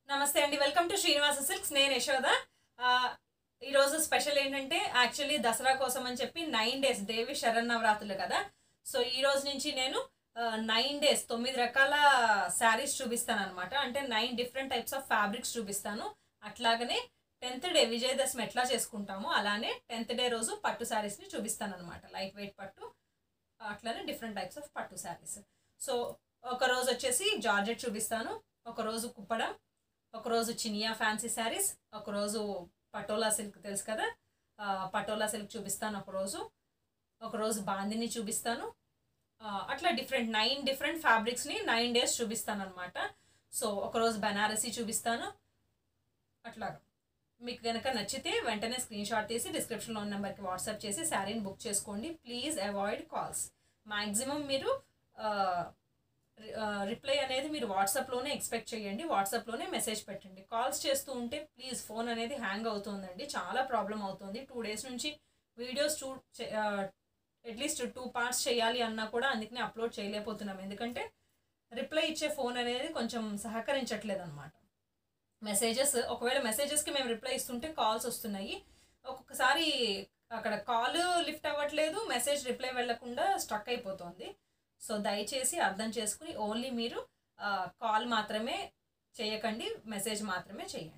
నమస్తే అండి welcome to Srinivasa silks నేను యశోద ఆ, ఈరోజు స్పెషల్ ఏంటంటే యాక్చువల్లీ దసరా కోసం అని చెప్పి నైన్ డేస్ దేవి శరన్నవరాత్రులు కదా సో ఈ రోజు నుంచి నేను నైన్ డేస్ తొమ్మిది రకాల శారీస్ చూపిస్తాను అనమాట అంటే nine different types of fabrics చూపిస్తాను అట్లాగనే టెన్త్ డే విజయదశమి ఎట్లా చేసుకుంటామో అలానే టెన్త్ డే రోజు పట్టు శారీస్ని చూపిస్తాను అనమాట లైట్ వెయిట్ పట్టు అట్లానే డిఫరెంట్ టైప్స్ ఆఫ్ పట్టు శారీస్ సో ఒక రోజు వచ్చేసి జార్జెట్ చూపిస్తాను ఒక రోజు కుప్పడం ఒకరోజు చినియా ఫ్యాన్సీ శారీస్ ఒకరోజు పటోలా సిల్క్ తెలుసు కదా ఆ, పటోలా సిల్క్ చూపిస్తాను ఒకరోజు ఒకరోజు బాందిని చూపిస్తాను ఆ, అట్లా డిఫరెంట్ నైన్ డిఫరెంట్ ఫ్యాబ్రిక్స్ని నైన్ డేస్ చూపిస్తాను అనమాట సో ఒకరోజు బనారసి చూపిస్తాను అట్లాగా మీకు కనుక నచ్చితే వెంటనే స్క్రీన్ షాట్ తీసి డిస్క్రిప్షన్లో ఉన్న నెంబర్కి వాట్సాప్ చేసి శారీని బుక్ చేసుకోండి ప్లీజ్ అవాయిడ్ కాల్స్ మ్యాక్సిమం మీరు ఆ, రిప్లై అనేది మీరు వాట్సాప్లోనే ఎక్స్పెక్ట్ చేయండి వాట్సాప్లోనే మెసేజ్ పెట్టండి కాల్స్ చేస్తూ ఉంటే ప్లీజ్ ఫోన్ అనేది హ్యాంగ్ అవుతుందండి చాలా ప్రాబ్లం అవుతుంది టూ డేస్ నుంచి videos two at least two parts చేయాలి అన్నా కూడా అందుకనే అప్లోడ్ చేయలేకపోతున్నాం ఎందుకంటే రిప్లై ఇచ్చే ఫోన్ అనేది కొంచెం సహకరించట్లేదు అనమాట మెసేజెస్ ఒకవేళ మెసేజెస్కి మేము రిప్లై ఇస్తుంటే కాల్స్ వస్తున్నాయి ఒక్కొక్కసారి అక్కడ కాల్ లిఫ్ట్ అవ్వట్లేదు మెసేజ్ రిప్లై వెళ్లకుండా స్ట్రక్ అయిపోతుంది సో దయచేసి అర్థం చేసుకుని ఓన్లీ మీరు కాల్ మాత్రమే చేయకండి మెసేజ్ మాత్రమే చేయండి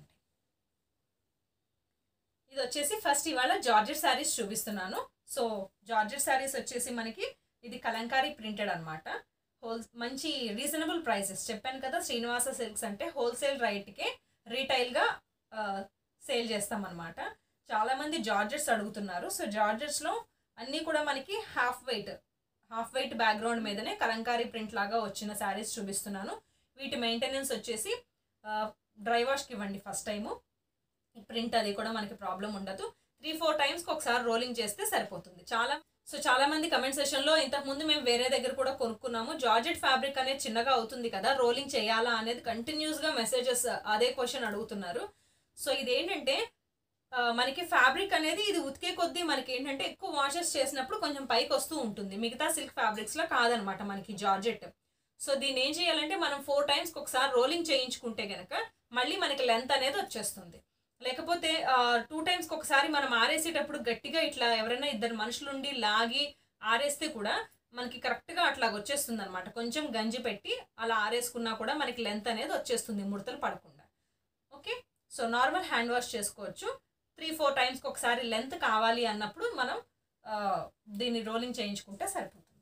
ఇది వచ్చేసి ఫస్ట్ ఇవాళ జార్జెట్ శారీస్ చూపిస్తున్నాను సో జార్జెట్ శారీస్ వచ్చేసి మనకి ఇది కలంకారీ ప్రింటెడ్ అనమాట హోల్ మంచి రీజనబుల్ ప్రైసెస్ చెప్పాను కదా శ్రీనివాస సిల్క్స్ అంటే హోల్సేల్ రైట్కే రీటైల్గా సేల్ చేస్తామన్నమాట చాలామంది జార్జెట్స్ అడుగుతున్నారు సో జార్జెట్స్లో అన్నీ కూడా మనకి half weight half white background మీదనే కలంకారీ ప్రింట్ లాగా వచ్చిన శారీస్ చూపిస్తున్నాను వీటి మెయింటెనెన్స్ వచ్చేసి డ్రై వాష్కి ఇవ్వండి ఫస్ట్ టైము ప్రింట్ అది కూడా మనకి ప్రాబ్లం ఉండదు త్రీ ఫోర్ టైమ్స్కి ఒకసారి రోలింగ్ చేస్తే సరిపోతుంది చాలా సో చాలా మంది కమెంట్ సెషన్లో ఇంతకుముందు మేము వేరే దగ్గర కూడా కొనుక్కున్నాము జార్జెట్ ఫ్యాబ్రిక్ అనేది చిన్నగా అవుతుంది కదా రోలింగ్ చేయాలా అనేది కంటిన్యూస్గా మెసేజెస్ అదే క్వశ్చన్ అడుగుతున్నారు సో ఇదేంటంటే ఆ, మనకి ఫ్యాబ్రిక్ అనేది ఇది ఉతికే కొద్దీ మనకి ఏంటంటే ఎక్కువ వాషెస్ చేసినప్పుడు కొంచెం పైకి వస్తూ ఉంటుంది మిగతా సిల్క్ ఫ్యాబ్రిక్స్లో కాదనమాట మనకి జార్జెట్ సో దీన్ని ఏం చేయాలంటే మనం ఫోర్ టైమ్స్కి ఒకసారి రోలింగ్ చేయించుకుంటే గనక మళ్ళీ మనకి లెంత్ అనేది వచ్చేస్తుంది లేకపోతే టూ టైమ్స్కి ఒకసారి మనం ఆరేసేటప్పుడు గట్టిగా ఇట్లా ఎవరైనా ఇద్దరు మనుషులుండి లాగి ఆరేస్తే కూడా మనకి కరెక్ట్గా అట్లా వచ్చేస్తుంది అనమాట కొంచెం గంజి పెట్టి అలా ఆరేసుకున్నా కూడా మనకి లెంత్ అనేది వచ్చేస్తుంది ముడతలు పడకుండా okay so normal hand wash చేసుకోవచ్చు త్రీ ఫోర్ టైమ్స్కి ఒకసారి లెంత్ కావాలి అన్నప్పుడు మనం ఆ, దీన్ని రోలింగ్ చేయించుకుంటే సరిపోతుంది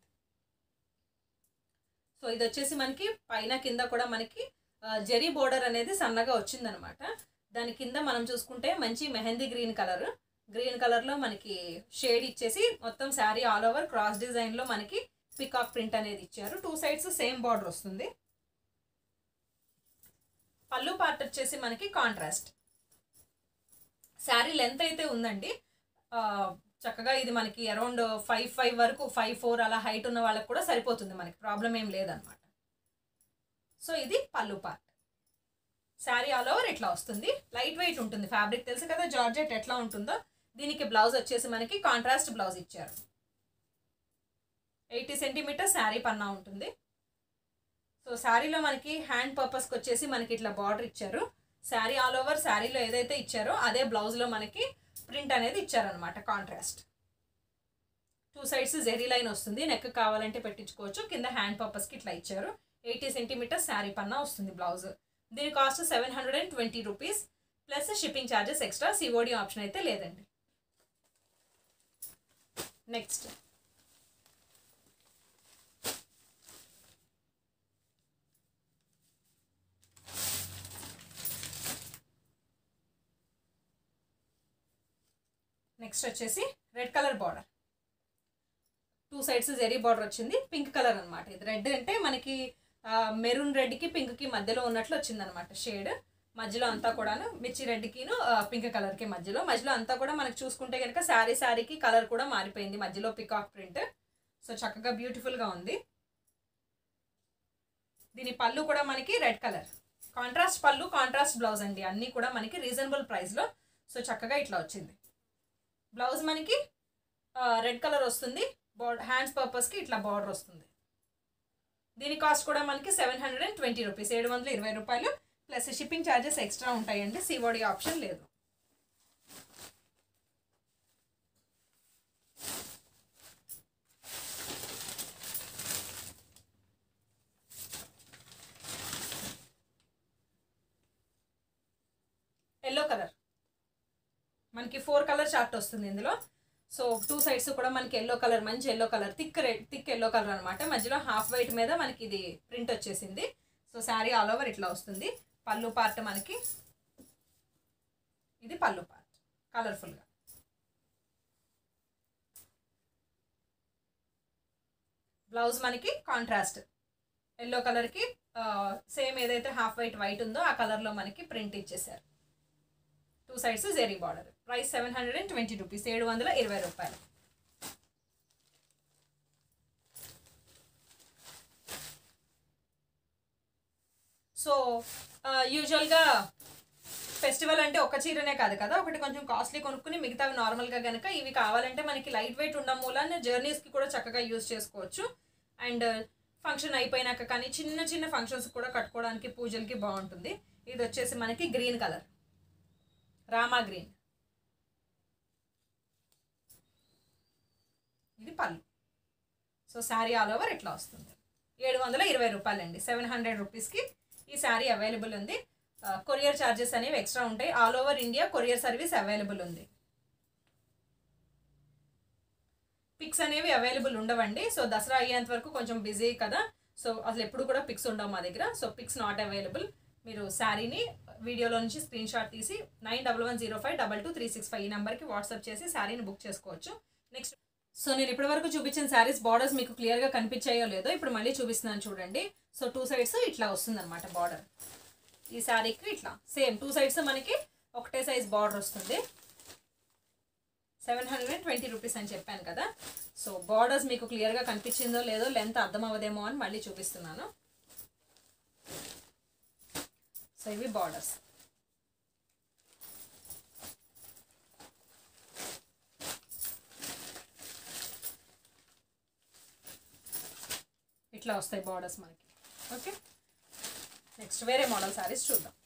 సో ఇది వచ్చేసి మనకి పైన కింద కూడా మనకి ఆ, జరీ బోర్డర్ అనేది సన్నగా వచ్చిందనమాట దాని కింద మనం చూసుకుంటే మంచి మెహందీ గ్రీన్ కలర్ గ్రీన్ కలర్లో మనకి షేడ్ ఇచ్చేసి మొత్తం శారీ ఆల్ ఓవర్ క్రాస్ డిజైన్లో మనకి పికాక్ ప్రింట్ అనేది ఇచ్చారు టూ సైడ్స్ సేమ్ బార్డర్ వస్తుంది పళ్ళు పార్ట్ వచ్చేసి మనకి కాంట్రాస్ట్ శారీ లెంత్ అయితే ఉందండి ఆ, చక్కగా ఇది మనకి అరౌండ్ ఫైవ్ ఫైవ్ వరకు ఫైవ్ ఫోర్ అలా హైట్ ఉన్న వాళ్ళకి కూడా సరిపోతుంది మనకి ప్రాబ్లం ఏం లేదనమాట సో ఇది పళ్ళు పార్ట్ శారీ ఆల్ ఓవర్ ఇట్లా వస్తుంది లైట్ వెయిట్ ఉంటుంది ఫ్యాబ్రిక్ తెలుసు కదా జార్జెట్ ఎట్లా ఉంటుందో దీనికి బ్లౌజ్ వచ్చేసి మనకి కాంట్రాస్ట్ బ్లౌజ్ ఇచ్చారు ఎయిటీ సెంటీమీటర్ శారీ పన్నా ఉంటుంది సో శారీలో మనకి హ్యాండ్ పర్పస్కి వచ్చేసి మనకి ఇట్లా బార్డర్ ఇచ్చారు శారీ ఆల్ ఓవర్ శారీలో ఏదైతే ఇచ్చారో అదే బ్లౌజ్లో మనకి ప్రింట్ అనేది ఇచ్చారనమాట contrast two sides zari line వస్తుంది నెక్ కావాలంటే పెట్టించుకోవచ్చు కింద హ్యాండ్ పర్పస్కి ఇట్లా ఇచ్చారు ఎయిటీ సెంటీమీటర్ శారీ పన్నా వస్తుంది బ్లౌజ్ దీని cost seven hundred and twenty rupees plus shipping charges extra COD option అయితే లేదండి నెక్స్ట్ నెక్స్ట్ వచ్చేసి red colour border two sides zari border వచ్చింది పింక్ కలర్ అనమాట ఇది రెడ్ అంటే మనకి మెరూన్ రెడ్కి పింక్కి మధ్యలో ఉన్నట్లు వచ్చింది అనమాట షేడ్ మధ్యలో అంతా కూడాను మిర్చి రెడ్కిను పింక్ కలర్కి మధ్యలో మధ్యలో అంతా కూడా మనకి చూసుకుంటే కనుక శారీ శారీకి కలర్ కూడా మారిపోయింది మధ్యలో పికాక్ ప్రింట్ సో చక్కగా బ్యూటిఫుల్గా ఉంది దీని పళ్ళు కూడా మనకి red colour contrast pallu contrast blouse అండి అన్నీ కూడా మనకి రీజనబుల్ ప్రైస్లో సో చక్కగా ఇట్లా వచ్చింది బ్లౌజ్ మనకి రెడ్ కలర్ వస్తుంది బార్డర్ హ్యాండ్స్ పర్పస్కి ఇట్లా బార్డర్ వస్తుంది దీని కాస్ట్ కూడా మనకి seven hundred and twenty rupees ఏడు వందల ఇరవై రూపాయలు ప్లస్ షిప్పింగ్ ఛార్జెస్ ఎక్స్ట్రా ఉంటాయండి సిఓడి ఆప్షన్ లేదు ఎల్లో కలర్ మనకి ఫోర్ కలర్ చార్ట్ వస్తుంది ఇందులో సో టూ సైడ్స్ కూడా మనకి ఎల్లో కలర్ మంచి yellow colour thick red thick yellow colour అనమాట మధ్యలో హాఫ్ వైట్ మీద మనకి ఇది ప్రింట్ వచ్చేసింది సో శారీ ఆల్ ఓవర్ ఇట్లా వస్తుంది పళ్ళు పార్ట్ మనకి ఇది పళ్ళు పార్ట్ కలర్ఫుల్గా బ్లౌజ్ మనకి కాంట్రాస్ట్ ఎల్లో కలర్కి సేమ్ ఏదైతే హాఫ్ వైట్ వైట్ ఉందో ఆ కలర్లో మనకి ప్రింట్ ఇచ్చేసారు two sides zari border price seven hundred and twenty rupees ఏడు వందల ఇరవై రూపాయలు సో యూజువల్గా ఫెస్టివల్ అంటే ఒక చీరనే కాదు కదా ఒకటి కొంచెం కాస్ట్లీ కొనుక్కుని మిగతావి నార్మల్గా కనుక ఇవి కావాలంటే మనకి లైట్ వెయిట్ ఉండడం మూలాన జర్నీస్కి కూడా చక్కగా యూజ్ చేసుకోవచ్చు అండ్ ఫంక్షన్ అయిపోయినాక కానీ చిన్న చిన్న ఫంక్షన్స్ కూడా కట్టుకోవడానికి పూజలకి బాగుంటుంది ఇది వచ్చేసి మనకి గ్రీన్ కలర్ రామా గ్రీన్ ఇది పళ్ళు సో శారీ ఆల్ ఓవర్ ఇట్లా వస్తుంది ఏడు వందల ఇరవై రూపాయలండి సెవెన్ హండ్రెడ్ రూపీస్కి ఈ శారీ అవైలబుల్ ఉంది కొరియర్ ఛార్జెస్ అనేవి ఎక్స్ట్రా ఉంటాయి all over India courier service available ఉంది పిక్స్ అనేవి అవైలబుల్ ఉండవండి సో దసరా అయ్యేంత వరకు కొంచెం బిజీ కదా సో అసలు ఎప్పుడు కూడా పిక్స్ ఉండవు మా దగ్గర సో పిక్స్ నాట్ అవైలబుల్ మీరు శారీని వీడియోలో నుంచి స్క్రీన్ షాట్ తీసి nine double one zero five double two three six five ఈ నెంబర్కి వాట్సాప్ చేసి శారీని బుక్ చేసుకోవచ్చు నెక్స్ట్ సో నేను ఇప్పటి వరకు చూపించిన శారీస్ బార్డర్స్ మీకు క్లియర్గా కనిపించాయో లేదో ఇప్పుడు మళ్ళీ చూపిస్తున్నాను చూడండి సో టూ సైడ్స్ ఇట్లా వస్తుంది అనమాట బార్డర్ ఈ శారీకి ఇట్లా సేమ్ టూ సైడ్స్ మనకి ఒకటే సైజ్ బార్డర్ వస్తుంది seven hundred and twenty rupees అని చెప్పాను కదా సో బార్డర్స్ మీకు క్లియర్గా కనిపించిందో లేదో లెంత్ అర్థం అవ్వదేమో అని మళ్ళీ చూపిస్తున్నాను సో ఇవి బార్డర్స్ ఇట్లా వస్తాయి బార్డర్స్ మనకి ఓకే నెక్స్ట్ వేరే మోడల్ శారీస్ చూద్దాం